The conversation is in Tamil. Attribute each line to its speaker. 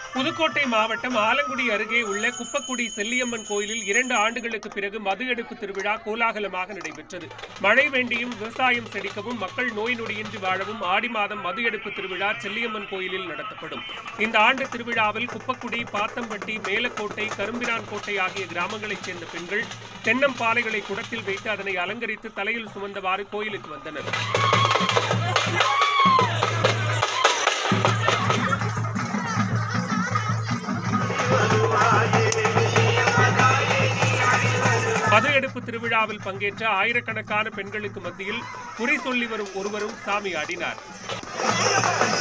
Speaker 1: புதுக்கோட்டை மாவட்டம் ஆலங்குடி அருகே உள்ள குப்பக்குடி செல்லியம்மன் கோயிலில் இரண்டு ஆண்டுகளுக்கு பிறகு மது எடுப்பு திருவிழா கோலாகலமாக நடைபெற்றது மழை வேண்டியும் விவசாயம் செழிக்கவும் மக்கள் நோய் நொடியின்றி வாழவும் ஆடி மாதம் மது எடுப்பு திருவிழா செல்லியம்மன் கோயிலில் நடத்தப்படும் இந்த ஆண்டு திருவிழாவில் குப்பக்குடி பாத்தம்பட்டி மேலக்கோட்டை கரும்பிரான் கோட்டை ஆகிய கிராமங்களைச் சேர்ந்த பெண்கள் தென்னம்பாலைகளை குடத்தில் வைத்து அதனை அலங்கரித்து தலையில் சுமந்தவாறு கோயிலுக்கு வந்தனர் மது எடுப்பு திருவிழாவில் பங்கேற்ற ஆயிரக்கணக்கான பெண்களுக்கு மத்தியில் குறி சொல்லி வரும் ஒருவரும் சாமி ஆடினார்